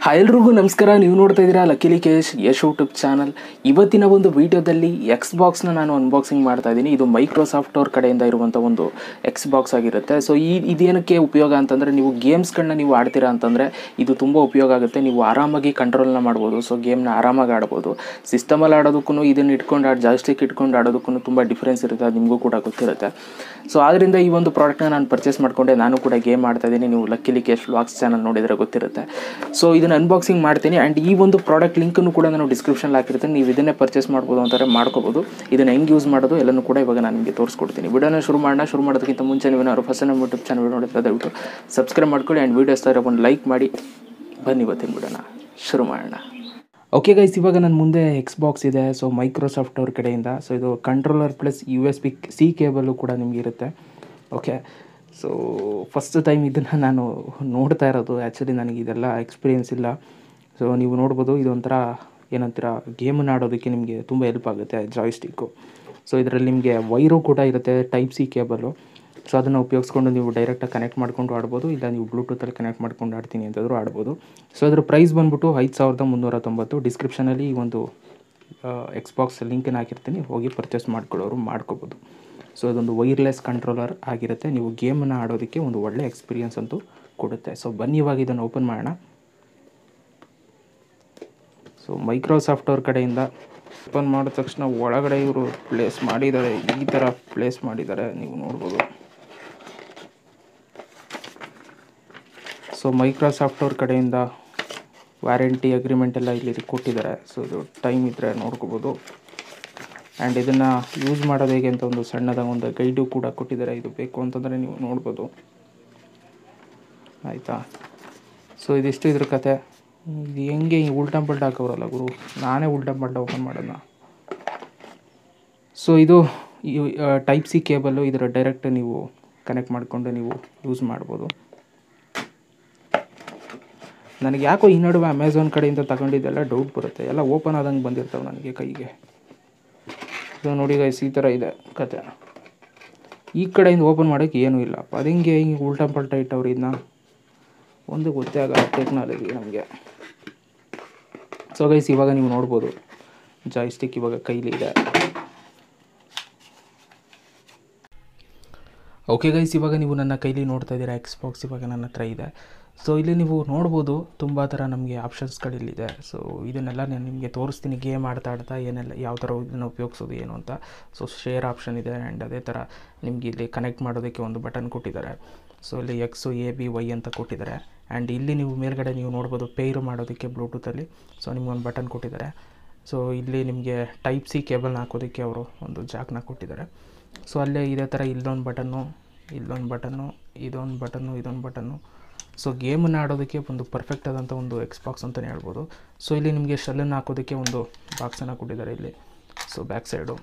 Hi ಎಲ್ರಿಗೂ ನಮಸ್ಕಾರ ನೀವು ನೋಡ್ತಾ ಇದ್ದೀರಾ ಲಕಿಲಿ ಕೇಶ್ ಯಶ್ ಯೂಟ್ಯೂಬ್ ಚಾನಲ್ ಇವತ್ತಿನ ಒಂದು ವಿಡಿಯೋದಲ್ಲಿ ಎಕ್ಸ್ ಬಾಕ್ಸ್ನ ನಾನು ಅನ್ಬಾಕ್ಸಿಂಗ್ ಮಾಡ್ತಾ ಇದ್ದೀನಿ ಇದು ಮೈಕ್ರೋಸಾಫ್ಟ್ ಅವ್ರ ಕಡೆಯಿಂದ ಇರುವಂಥ ಒಂದು ಎಕ್ಸ್ ಬಾಕ್ಸ್ ಆಗಿರುತ್ತೆ ಸೊ ಈ ಇದೇನಕ್ಕೆ ಉಪಯೋಗ ಅಂತಂದರೆ ನೀವು ಗೇಮ್ಸ್ಗಳನ್ನ ನೀವು ಆಡ್ತೀರಾ ಅಂತಂದರೆ ಇದು ತುಂಬ ಉಪಯೋಗ ಆಗುತ್ತೆ ನೀವು ಆರಾಮಾಗಿ ಕಂಟ್ರೋಲ್ನ ಮಾಡ್ಬೋದು ಸೊ ಗೇಮ್ನ ಆರಾಮಾಗಿ ಆಡ್ಬೋದು ಸಿಸ್ಟಮಲ್ಲಿ ಆಡೋದಕ್ಕೂ ಇದನ್ನು ಇಟ್ಕೊಂಡು ಆಡ್ ಜಾಸ್ಟಿಕ್ ಇಟ್ಕೊಂಡು ಆಡೋದಕ್ಕೂ ತುಂಬ ಡಿಫ್ರೆನ್ಸ್ ಇರುತ್ತೆ ಅದು ನಿಮಗೂ ಕೂಡ ಗೊತ್ತಿರುತ್ತೆ ಸೊ ಆದ್ದರಿಂದ ಈ ಒಂದು ಪ್ರಾಡಕ್ಟ್ನ ನಾನು ಪರ್ಚೇಸ್ ಮಾಡಿಕೊಂಡೆ ನಾನು ಕೂಡ ಗೇಮ್ ಆಡ್ತಾ ಇದ್ದೀನಿ ನೀವು ಲಕ್ಕಿಲಿ ಕೇಶ್ ವ್ಲಾಗ್ಸ್ ಚಾನಲ್ ನೋಡಿದರೆ ಗೊತ್ತಿರುತ್ತೆ ಸೊ ಇದನ್ನು ಅನ್ಬಾಕ್ಸಿಂಗ್ ಮಾಡ್ತೀನಿ ಆ್ಯಂಡ್ ಈ ಒಂದು ಪ್ರಾಡಕ್ಟ್ ಲಿಂಕನ್ನು ಕೂಡ ನಾನು ಡಿಸ್ಕ್ರಿಪ್ಷನ್ ಹಾಕಿರ್ತೀನಿ ನೀವು ಇದನ್ನೇ ಪರ್ಚೇಸ್ ಮಾಡ್ಬೋದು ಅಂತಾರೆ ಮಾಡ್ಕೋಬೋದು ಇದನ್ನು ಹೆಂಗೆ ಯೂಸ್ ಮಾಡೋದು ಎಲ್ಲನೂ ಕೂಡ ಇವಾಗ ನಾನು ನಿಮಗೆ ತೋರಿಸ್ಕೊಡ್ತೀನಿ ವಿಡಿಯೋನ ಶುರು ಮಾಡೋಣ ಶುರು ಮಾಡೋದಕ್ಕಿಂತ ಮುಂಚೆ ನೀವು ಏನಾದ್ರು ಫಸ್ಟ್ ನಮ್ಮ ಯೂಟ್ಯೂಬ್ ಚಾನಲ್ ನೋಡಿದ್ರೆ ದಯವಿಟ್ಟು ಸಬ್ಸ್ಕ್ರೈಬ್ ಮಾಡ್ಕೊಳ್ಳಿ ಆ್ಯಂಡ್ ವೀಡಿಯೋಸ್ ಥರ ಒಂದು ಲೈಕ್ ಮಾಡಿ ಬನ್ನಿ ಇವತ್ತಿನ ವಿಡಿಯೋನ ಶುರು ಮಾಡೋಣ ಓಕೆ ಗೈಸ್ ಇವಾಗ ನನ್ನ ಮುಂದೆ ಎಕ್ಸ್ ಬಾಕ್ಸ್ ಇದೆ ಸೊ ಮೈಕ್ರೋಸಾಫ್ಟ್ ಅವ್ರ ಕಡೆಯಿಂದ ಸೊ ಇದು controller plus U S B C cable ಕೂಡ ನಿಮಗೆ ಇರುತ್ತೆ ಓಕೆ ಸೊ ಫಸ್ಟ್ ಟೈಮ್ ಇದನ್ನು ನಾನು ನೋಡ್ತಾ ಇರೋದು ಆ್ಯಕ್ಚುಲಿ ನನಗೆ ಇದೆಲ್ಲ ಎಕ್ಸ್ಪೀರಿಯೆನ್ಸ್ ಇಲ್ಲ ಸೊ ನೀವು ನೋಡ್ಬೋದು ಇದೊಂಥರ ಏನಂತೀರ ಗೇಮನ್ನು ಆಡೋದಕ್ಕೆ ನಿಮಗೆ ತುಂಬ ಹೆಲ್ಪ್ ಆಗುತ್ತೆ ಜಾಯ್ಸ್ಟಿಕ್ಕು ಸೊ ಇದರಲ್ಲಿ ನಿಮಗೆ ವೈರು ಕೂಡ ಇರುತ್ತೆ ಟೈಪ್ ಸಿ ಕೇಬಲ್ಲು ಸೊ ಅದನ್ನು ಉಪಯೋಗಿಸ್ಕೊಂಡು ನೀವು ಡೈರೆಕ್ಟಾಗಿ ಕನೆಕ್ಟ್ ಮಾಡ್ಕೊಂಡು ಆಡ್ಬೋದು ಇಲ್ಲ ನೀವು ಬ್ಲೂಟೂತಲ್ಲಿ ಕನೆಕ್ಟ್ ಮಾಡ್ಕೊಂಡು ಆಡ್ತೀನಿ ಅಂತಂದರೂ ಆಡ್ಬೋದು ಸೊ ಅದ್ರ ಪ್ರೈಸ್ ಬಂದ್ಬಿಟ್ಟು ಐದು ಸಾವಿರದ ಮುನ್ನೂರ ತೊಂಬತ್ತು ಡಿಸ್ಕ್ರಿಪ್ಷನಲ್ಲಿ ಈ ಒಂದು ಎಕ್ಸ್ಬಾಕ್ಸ್ ಲಿಂಕನ್ನು ಹಾಕಿರ್ತೀನಿ ಹೋಗಿ ಪರ್ಚೇಸ್ ಮಾಡ್ಕೊಳ್ಳೋರು ಮಾಡ್ಕೋಬೋದು ಸೊ ಅದೊಂದು ವೈರ್ಲೆಸ್ ಕಂಟ್ರೋಲರ್ ಆಗಿರುತ್ತೆ ನೀವು ಗೇಮನ್ನು ಆಡೋದಕ್ಕೆ ಒಂದು ಒಳ್ಳೆ ಎಕ್ಸ್ಪೀರಿಯನ್ಸ್ ಅಂತೂ ಕೊಡುತ್ತೆ ಸೊ ಬನ್ನಿ ಇವಾಗ ಇದನ್ನು ಓಪನ್ ಮಾಡೋಣ ಸೊ ಮೈಕ್ರೋಸಾಫ್ಟ್ ಅವ್ರ ಕಡೆಯಿಂದ ಓಪನ್ ಮಾಡಿದ ತಕ್ಷಣ ಒಳಗಡೆ ಇವರು ಪ್ಲೇಸ್ ಮಾಡಿದ್ದಾರೆ ಈ ಥರ ಪ್ಲೇಸ್ ಮಾಡಿದ್ದಾರೆ ನೀವು ನೋಡ್ಬೋದು ಸೊ ಮೈಕ್ರೋಸಾಫ್ಟ್ ಅವ್ರ ಕಡೆಯಿಂದ ವ್ಯಾರಂಟಿ ಅಗ್ರಿಮೆಂಟ್ ಎಲ್ಲ ಇಲ್ಲಿ ಕೊಟ್ಟಿದ್ದಾರೆ ಸೊ ಇದು ಟೈಮ್ ಇದ್ದರೆ ನೋಡ್ಕೋಬೋದು ಆ್ಯಂಡ್ ಇದನ್ನು ಯೂಸ್ ಮಾಡೋದು ಹೇಗೆ ಅಂತ ಒಂದು ಸಣ್ಣದ ಒಂದು ಗೈಡು ಕೂಡ ಕೊಟ್ಟಿದ್ದಾರೆ ಇದು ಬೇಕು ಅಂತಂದರೆ ನೀವು ನೋಡ್ಬೋದು ಆಯಿತಾ ಸೊ ಇದಿಷ್ಟು ಇದ್ರ ಕತೆ ಇದು ಹೆಂಗೆ ಉಲ್ಟಾ ಪಲ್ಟಾ ಹಾಕೋರಲ್ಲ ಗುರು ನಾನೇ ಉಲ್ಟಾ ಪಲ್ಟಾ ಓಪನ್ ಮಾಡೋಣ ಸೊ ಇದು ಟೈಪ್ ಸಿ ಕೇಬಲ್ಲು ಇದರ ಡೈರೆಕ್ಟ್ ನೀವು ಕನೆಕ್ಟ್ ಮಾಡಿಕೊಂಡು ನೀವು ಯೂಸ್ ಮಾಡ್ಬೋದು ನನಗೆ ಯಾಕೋ ಈ ನಡುವೆ ಅಮೆಝಾನ್ ಕಡೆಯಿಂದ ತಗೊಂಡಿದ್ದೆಲ್ಲ ಡೌಟ್ ಬರುತ್ತೆ ಎಲ್ಲ ಓಪನ್ ಆದಂಗೆ ಬಂದಿರ್ತವೆ ನನಗೆ ಕೈಗೆ ಸೊ ನೋಡಿ ಗೈಸ್ ಈ ಥರ ಇದೆ ಕತೆ ಈ ಕಡೆಯಿಂದ ಓಪನ್ ಮಾಡೋಕ್ಕೆ ಏನೂ ಇಲ್ಲ ಅದು ಹಿಂಗೆ ಹಿಂಗೆ ಉಲ್ಟಾ ಪಲ್ಟಾ ಇಟ್ಟವ್ರು ಇದನ್ನ ಒಂದು ಗೊತ್ತೇ ಆಗಲ್ಲ ಟೆಕ್ನಾಲಜಿ ನಮಗೆ ಸೊ ಗೈಸ್ ಇವಾಗ ನೀವು ನೋಡ್ಬೋದು ಜಾಯ್ಸ್ಟಿಕ್ ಇವಾಗ ಕೈಲಿ ಇದೆ ಓಕೆ ಗೈಸ್ ಇವಾಗ ನೀವು ನನ್ನ ಕೈಲಿ ನೋಡ್ತಾ ಇದ್ದೀರಾ ಎಕ್ಸ್ ಬಾಕ್ಸ್ ಇವಾಗ ನನ್ನ ಹತ್ರ ಇದೆ ಸೊ ಇಲ್ಲಿ ನೀವು ನೋಡ್ಬೋದು ತುಂಬ ಥರ ನಮಗೆ ಆಪ್ಷನ್ಸ್ಗಳಿಲ್ಲಿದೆ ಸೊ ಇದನ್ನೆಲ್ಲ ನಾನು ನಿಮಗೆ ತೋರಿಸ್ತೀನಿ ಗೇಮ್ ಆಡ್ತಾ ಆಡ್ತಾ ಏನೆಲ್ಲ ಯಾವ ಥರ ಇದನ್ನು ಉಪಯೋಗಿಸೋದು ಏನು ಅಂತ ಸೊ ಶೇರ್ ಆಪ್ಷನ್ ಇದೆ ಆ್ಯಂಡ್ ಅದೇ ಥರ ನಿಮಗೆ ಇಲ್ಲಿ ಕನೆಕ್ಟ್ ಮಾಡೋದಕ್ಕೆ ಒಂದು ಬಟನ್ ಕೊಟ್ಟಿದ್ದಾರೆ ಸೊ ಇಲ್ಲಿ ಎಕ್ಸು ಎ ಬಿ ವೈ ಅಂತ ಕೊಟ್ಟಿದ್ದಾರೆ ಆ್ಯಂಡ್ ಇಲ್ಲಿ ನೀವು ಮೇಲ್ಗಡೆ ನೀವು ನೋಡ್ಬೋದು ಪೇರು ಮಾಡೋದಕ್ಕೆ ಬ್ಲೂಟೂತಲ್ಲಿ ಸೊ ನಿಮ್ಗೊಂದು ಬಟನ್ ಕೊಟ್ಟಿದ್ದಾರೆ ಸೊ ಇಲ್ಲಿ ನಿಮಗೆ ಟೈಪ್ ಸಿ ಕೇಬಲ್ನ ಹಾಕೋದಕ್ಕೆ ಅವರು ಒಂದು ಜಾಕ್ನ ಕೊಟ್ಟಿದ್ದಾರೆ ಸೊ ಅಲ್ಲೇ ಇದೇ ಥರ ಇಲ್ಲೊಂದು ಬಟನ್ನು ಇಲ್ಲೊಂದು ಬಟನ್ನು ಇದೊಂದು ಬಟನ್ನು ಇದೊಂದು ಬಟನ್ನು ಸೊ ಗೇಮನ್ನು ಆಡೋದಕ್ಕೆ ಒಂದು ಪರ್ಫೆಕ್ಟ್ ಆದಂಥ ಒಂದು ಎಕ್ಸ್ ಬಾಕ್ಸ್ ಅಂತಲೇ ಹೇಳ್ಬೋದು ಸೊ ಇಲ್ಲಿ ನಿಮಗೆ ಶೆಲ್ಲನ್ನು ಹಾಕೋದಕ್ಕೆ ಒಂದು ಬಾಕ್ಸನ್ನು ಕೊಟ್ಟಿದ್ದಾರೆ ಇಲ್ಲಿ so back side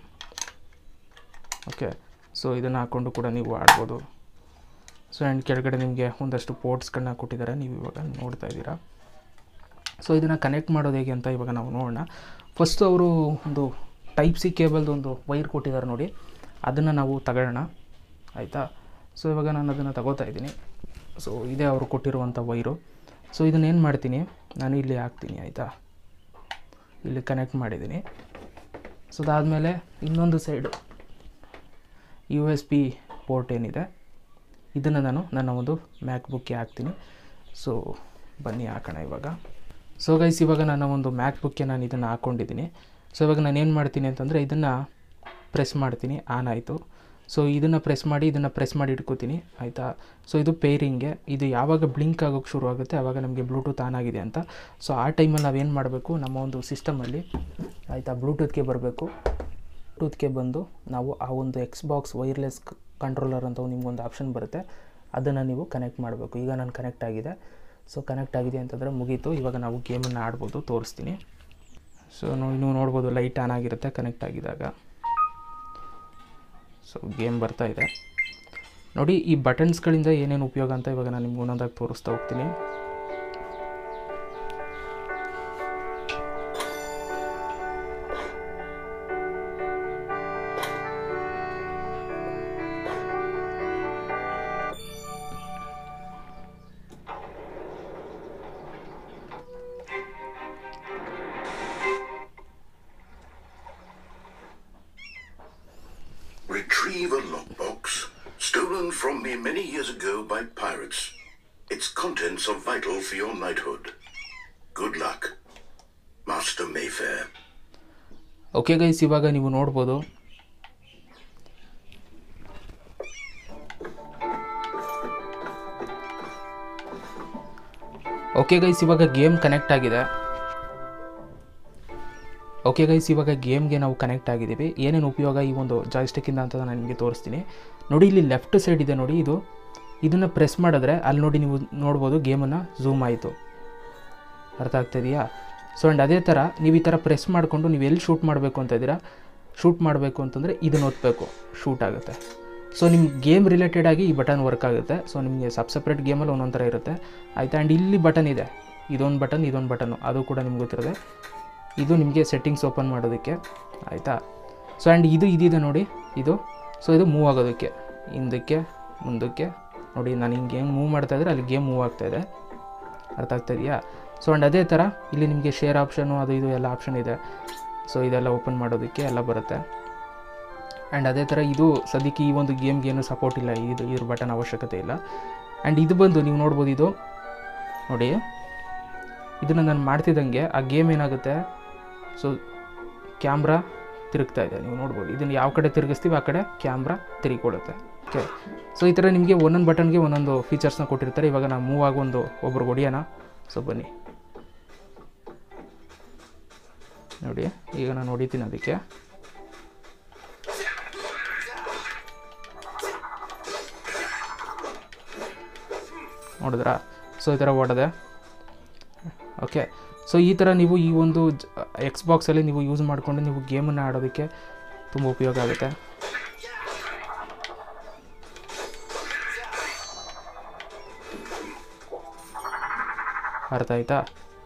okay so ಇದನ್ನು ಹಾಕ್ಕೊಂಡು ಕೂಡ ನೀವು ಆಡ್ಬೋದು ಸೊ ಆ್ಯಂಡ್ ಕೆಳಗಡೆ ನಿಮಗೆ ಒಂದಷ್ಟು ಪೋರ್ಟ್ಸ್ಗಳನ್ನ ಕೊಟ್ಟಿದ್ದಾರೆ ನೀವು ಇವಾಗ ನೋಡ್ತಾ ಇದ್ದೀರಾ ಸೊ ಇದನ್ನು ಕನೆಕ್ಟ್ ಮಾಡೋದು ಹೇಗೆ ಅಂತ ಇವಾಗ ನಾವು ನೋಡೋಣ ಫಸ್ಟು ಅವರು ಒಂದು ಟೈಪ್ ಸಿ ಕೇಬಲ್ದು ಒಂದು ವೈರ್ ಕೊಟ್ಟಿದ್ದಾರೆ ನೋಡಿ ಅದನ್ನು ನಾವು ತಗೊಳ್ಳೋಣ ಆಯಿತಾ ಸೊ ಇವಾಗ ನಾನು ಅದನ್ನು ತಗೋತಾ ಇದ್ದೀನಿ ಸೊ ಇದೇ ಅವರು ಕೊಟ್ಟಿರುವಂಥ ವೈರು ಸೊ ಇದನ್ನು ಏನು ಮಾಡ್ತೀನಿ ನಾನು ಇಲ್ಲಿ ಹಾಕ್ತೀನಿ ಆಯಿತಾ ಇಲ್ಲಿ ಕನೆಕ್ಟ್ ಮಾಡಿದ್ದೀನಿ ಸೊ ಅದಾದಮೇಲೆ ಇನ್ನೊಂದು side U S B port ಏನಿದೆ ಇದನ್ನು ನಾನು ನನ್ನ ಒಂದು ಮ್ಯಾಕ್ ಬುಕ್ಗೆ ಹಾಕ್ತೀನಿ ಸೊ ಬನ್ನಿ ಹಾಕೋಣ ಇವಾಗ ಸೊ ಗೈಸ್ ಇವಾಗ ನನ್ನ ಒಂದು ಮ್ಯಾಕ್ ಬುಕ್ಗೆ ನಾನು ಇದನ್ನು ಹಾಕ್ಕೊಂಡಿದ್ದೀನಿ ಸೊ ಇವಾಗ ನಾನು ಏನು ಮಾಡ್ತೀನಿ ಅಂತಂದರೆ ಇದನ್ನು ಪ್ರೆಸ್ ಮಾಡ್ತೀನಿ ಆನ್ ಆಯಿತು ಸೊ ಇದನ್ನು ಪ್ರೆಸ್ ಮಾಡಿ ಇದನ್ನು ಪ್ರೆಸ್ ಮಾಡಿ ಇಟ್ಕೋತೀನಿ ಆಯಿತಾ ಸೊ ಇದು ಪೇರಿಂಗ್ಗೆ ಇದು ಯಾವಾಗ ಬ್ಲಿಂಕ್ ಆಗೋಕ್ಕೆ ಶುರು ಆಗುತ್ತೆ ಆವಾಗ ನಮಗೆ ಬ್ಲೂಟೂತ್ ಆನ್ ಆಗಿದೆ ಅಂತ ಸೊ ಆ ಟೈಮಲ್ಲಿ ನಾವೇನು ಮಾಡಬೇಕು ನಮ್ಮ ಒಂದು ಸಿಸ್ಟಮಲ್ಲಿ ಆಯಿತಾ ಬ್ಲೂಟೂತ್ಗೆ ಬರಬೇಕು ಬ್ಲೂಟೂತ್ಗೆ ಬಂದು ನಾವು ಆ ಒಂದು ಎಕ್ಸ್ ಬಾಕ್ಸ್ ವೈರ್ಲೆಸ್ ಕಂಟ್ರೋಲರ್ ಅಂತ ನಿಮ್ಗೊಂದು ಆಪ್ಷನ್ ಬರುತ್ತೆ ಅದನ್ನು ನೀವು ಕನೆಕ್ಟ್ ಮಾಡಬೇಕು ಈಗ ನಾನು ಕನೆಕ್ಟ್ ಆಗಿದೆ ಸೊ ಕನೆಕ್ಟ್ ಆಗಿದೆ ಅಂತಂದರೆ ಮುಗೀತು ಇವಾಗ ನಾವು ಗೇಮನ್ನು ಆಡ್ಬೋದು ತೋರಿಸ್ತೀನಿ ಸೊ ನೀವು ನೋಡ್ಬೋದು ಲೈಟ್ ಆನ್ ಆಗಿರುತ್ತೆ ಕನೆಕ್ಟ್ ಆಗಿದಾಗ ಸೊ ಗೇಮ್ ಬರ್ತಾ ಇದೆ ನೋಡಿ ಈ ಬಟನ್ಸ್ಗಳಿಂದ ಏನೇನು ಉಪಯೋಗ ಅಂತ ಇವಾಗ ನಾನು ನಿಮ್ಗೆ ಒಂದೊಂದಾಗಿ ತೋರಿಸ್ತಾ ಹೋಗ್ತೀನಿ retrieve a lockbox stolen from me many years ago by pirates. Its contents are vital for your knighthood. Good luck, Master Mayfair. Okay guys ಇವಾಗ ನೀವು ನೋಡ್ಬೋದು ಓಕೆ ಗೈಸ್ ಇವಾಗ ಗೇಮ್ ಕನೆಕ್ಟ್ ಆಗಿದೆ ಓಕೆ ಗೈಸ್ ಇವಾಗ ಗೇಮ್ಗೆ ನಾವು ಕನೆಕ್ಟ್ ಆಗಿದ್ದೀವಿ ಏನೇನು ಉಪಯೋಗ ಈ ಒಂದು ಜಾಯ್ಸ್ಟಿಕ್ಕಿಂದ ಅಂತ ನಾನು ನಿಮಗೆ ತೋರಿಸ್ತೀನಿ ನೋಡಿ ಇಲ್ಲಿ ಲೆಫ್ಟ್ ಸೈಡ್ ಇದೆ ನೋಡಿ ಇದು ಇದನ್ನು ಪ್ರೆಸ್ ಮಾಡಿದ್ರೆ ಅಲ್ಲಿ ನೋಡಿ ನೀವು ನೋಡ್ಬೋದು ಗೇಮನ್ನು ಝೂಮ್ ಆಯಿತು ಅರ್ಥ ಆಗ್ತಿದೆಯಾ ಸೊ ಆ್ಯಂಡ್ ಅದೇ ಥರ ನೀವು ಈ ಥರ ಪ್ರೆಸ್ ಮಾಡಿಕೊಂಡು ನೀವು ಎಲ್ಲಿ ಶೂಟ್ ಮಾಡಬೇಕು ಅಂತ ಇದ್ದೀರಾ ಶೂಟ್ ಮಾಡಬೇಕು ಅಂತಂದರೆ ಇದನ್ನು ಒತ್ತಬೇಕು ಶೂಟ್ ಆಗುತ್ತೆ ಸೊ ನಿಮ್ಮ ಗೇಮ್ ರಿಲೇಟೆಡ್ ಆಗಿ ಈ ಬಟನ್ ವರ್ಕ್ ಆಗುತ್ತೆ ಸೊ ನಿಮಗೆ ಸಬ್ ಸಪ್ರೇಟ್ ಗೇಮಲ್ಲಿ ಒಂದೊಂದು ಥರ ಇರುತ್ತೆ ಆಯಿತಾ ಆ್ಯಂಡ್ ಇಲ್ಲಿ ಬಟನ್ ಇದೆ ಇದೊಂದು ಬಟನ್ ಇದೊಂದು ಬಟನ್ನು ಅದು ಕೂಡ ನಿಮ್ಗೆ ಗೊತ್ತಿರುತ್ತೆ ಇದು ನಿಮಗೆ ಸೆಟ್ಟಿಂಗ್ಸ್ ಓಪನ್ ಮಾಡೋದಕ್ಕೆ ಆಯಿತಾ ಸೊ ಆ್ಯಂಡ್ ಇದು ಇದಿದೆ ನೋಡಿ ಇದು ಸೊ ಇದು ಮೂವ್ ಆಗೋದಕ್ಕೆ ಹಿಂದಕ್ಕೆ ಮುಂದಕ್ಕೆ ನೋಡಿ ನಾನು ಹಿಂಗೆ ಗೇಮ್ ಮೂವ್ ಮಾಡ್ತಾ ಇದ್ರೆ ಅಲ್ಲಿ ಗೇಮ್ ಮೂವ್ ಆಗ್ತಾಯಿದೆ ಅರ್ಥ ಆಗ್ತಾ ಇದೆಯಾ ಸೊ ಆ್ಯಂಡ್ ಅದೇ ಥರ ಇಲ್ಲಿ ನಿಮಗೆ ಶೇರ್ ಆಪ್ಷನು ಅದು ಇದು ಎಲ್ಲ ಆಪ್ಷನ್ ಇದೆ ಸೊ ಇದೆಲ್ಲ ಓಪನ್ ಮಾಡೋದಕ್ಕೆ ಎಲ್ಲ ಬರುತ್ತೆ ಆ್ಯಂಡ್ ಅದೇ ಥರ ಇದು ಸದ್ಯಕ್ಕೆ ಈ ಒಂದು ಗೇಮ್ಗೆ ಏನು ಸಪೋರ್ಟ್ ಇಲ್ಲ ಇದು ಇದ್ರ ಬಟನ್ ಅವಶ್ಯಕತೆ ಇಲ್ಲ ಆ್ಯಂಡ್ ಇದು ಬಂದು ನೀವು ನೋಡ್ಬೋದು ಇದು ನೋಡಿ ಇದನ್ನು ನಾನು ಮಾಡ್ತಿದ್ದಂಗೆ ಆ ಗೇಮ್ ಏನಾಗುತ್ತೆ ಸೊ ಕ್ಯಾಮ್ರಾ ತಿರುಗ್ತಾ ಇದೆ ನೀವು ನೋಡ್ಬೋದು ಇದನ್ನು ಯಾವ ಕಡೆ ತಿರುಗಿಸ್ತೀವಿ ಆ ಕಡೆ ಕ್ಯಾಮ್ರಾ ತಿರುಗಿಕೊಳ್ಳುತ್ತೆ ಓಕೆ ಸೊ ಈ ಥರ ನಿಮಗೆ ಒಂದೊಂದು ಬಟನ್ಗೆ ಒಂದೊಂದು ಫೀಚರ್ಸ್ನ ಕೊಟ್ಟಿರ್ತಾರೆ ಇವಾಗ ನಾವು ಮೂವ್ ಆಗೋ ಒಂದು ಒಬ್ರು ಹೊಡಿಯೋಣ ಸೊ ಬನ್ನಿ ನೋಡಿ ಈಗ ನಾನು ಹೊಡಿತೀನಿ ಅದಕ್ಕೆ ನೋಡಿದ್ರಾ ಸೊ ಈ ಥರ ಓಡದೆ ಓಕೆ ಸೊ ಈ ಥರ ನೀವು ಈ ಒಂದು ಎಕ್ಸ್ ಬಾಕ್ಸಲ್ಲಿ ನೀವು ಯೂಸ್ ಮಾಡಿಕೊಂಡು ನೀವು ಗೇಮನ್ನು ಆಡೋದಕ್ಕೆ ತುಂಬ ಉಪಯೋಗ ಆಗುತ್ತೆ ಅರ್ಥ ಆಯ್ತಾ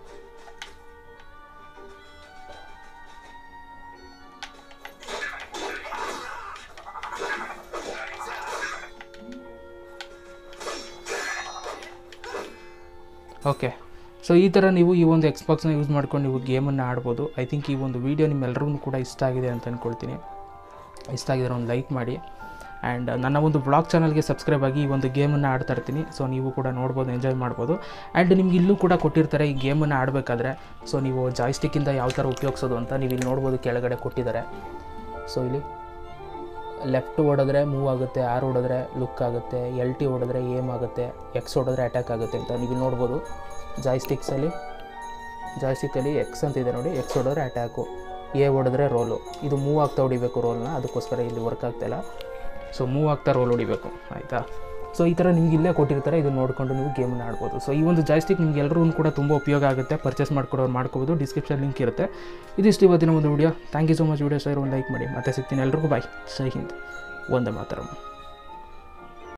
ಓಕೆ ಸೊ ಈ ಥರ ನೀವು ಈ ಒಂದು ಎಕ್ಸ್ಬಾಕ್ಸ್ನ ಯೂಸ್ ಮಾಡ್ಕೊಂಡು ನೀವು ಗೇಮನ್ನು ಆಡ್ಬೋದು ಐ ಥಿಂಕ್ ಈ ಒಂದು ವೀಡಿಯೋ ನಿಮ್ಮೆಲ್ಲರಿಗೂ ಕೂಡ ಇಷ್ಟ ಆಗಿದೆ ಅಂತ ಅಂದ್ಕೊಳ್ತೀನಿ ಇಷ್ಟ ಆಗಿದ್ರೆ ಒಂದು ಲೈಕ್ ಮಾಡಿ ಆ್ಯಂಡ್ ನನ್ನ ಒಂದು ಬ್ಲಾಗ್ ಚಾನಲ್ಗೆ ಸಬ್ಸ್ಕ್ರೈಬ್ ಆಗಿ ಈ ಒಂದು ಗೇಮನ್ನು ಆಡ್ತಾ ಇರ್ತೀನಿ ಸೊ ನೀವು ಕೂಡ ನೋಡ್ಬೋದು ಎಂಜಾಯ್ ಮಾಡ್ಬೋದು ಆ್ಯಂಡ್ ನಿಮ್ಗೆ ಇಲ್ಲೂ ಕೂಡ ಕೊಟ್ಟಿರ್ತಾರೆ ಈ ಗೇಮನ್ನು ಆಡಬೇಕಾದ್ರೆ ಸೊ ನೀವು ಜಾಯ್ಸ್ಟಿಕ್ಕಿಂದ ಯಾವ ಥರ ಉಪಯೋಗಿಸೋದು ಅಂತ ನೀವು ಇಲ್ಲಿ ನೋಡ್ಬೋದು ಕೆಳಗಡೆ ಕೊಟ್ಟಿದ್ದಾರೆ ಸೊ ಇಲ್ಲಿ ಲೆಫ್ಟ್ ಹೊಡೆದ್ರೆ ಮೂವ್ ಆಗುತ್ತೆ ಆರ್ ಹೊಡೆದ್ರೆ ಲುಕ್ ಆಗುತ್ತೆ ಎಲ್ ಟಿ ಹೊಡೆದ್ರೆ ಏಮ್ ಆಗುತ್ತೆ ಎಕ್ಸ್ ಹೊಡೆದ್ರೆ ಅಟ್ಯಾಕ್ ಆಗುತ್ತೆ ಅಂತ ನೀವು ಇಲ್ಲಿ ನೋಡ್ಬೋದು ಜಾಯ್ಸ್ಟಿಕ್ಸಲ್ಲಿ ಜಾಯ್ಸ್ಟಿಕ್ಕಲ್ಲಿ ಎಕ್ಸ್ ಅಂತ ಇದೆ ನೋಡಿ ಎಕ್ಸ್ ಹೊಡೆದ್ರೆ ಅಟ್ಯಾಕು ಎ ಹೊಡೆದ್ರೆ ರೋಲು ಇದು ಮೂವ್ ಆಗ್ತಾ ಹೊಡಿಬೇಕು ರೋಲ್ನ ಅದಕ್ಕೋಸ್ಕರ ಇಲ್ಲಿ ವರ್ಕ್ ಆಗ್ತಾಯಿಲ್ಲ ಸೊ ಮೂವ್ ಆಗ್ತಾ ರೋಲ್ ಹೊಡಿಬೇಕು ಆಯಿತಾ ಸೊ ಈ ಥರ ನಿಮ್ಗೆ ಇಲ್ಲೇ ಕೊಟ್ಟಿರ್ತಾರೆ ಇದನ್ನು ನೋಡಿಕೊಂಡು ನೀವು ಗೇಮನ್ನು ಆಡ್ಬೋದು ಸೊ ಈ ಒಂದು ಜಾಯ್ಸ್ಟಿಕ್ ನಿಮ್ಗೆ ಎಲ್ಲರೂ ಕೂಡ ತುಂಬ ಉಪಯೋಗ ಆಗುತ್ತೆ ಪರ್ಚೇಸ್ ಮಾಡ್ಕೊಡೋರು ಮಾಡ್ಕೋಬೋದು ಡಿಸ್ಕ್ರಿಪ್ಷನ್ ಲಿಂಕ್ ಇರುತ್ತೆ ಇದಿಷ್ಟು ಇವತ್ತಿನ ಒಂದು video thank you so much video sir ಒಂದು ಲೈಕ್ ಮಾಡಿ ಮತ್ತೆ ಸಿಗ್ತೀನಿ ಎಲ್ರಿಗೂ ಬಾಯ್ ಜೈ ಹಿಂದ್ ಒಂದೇ ಮಾತರಂ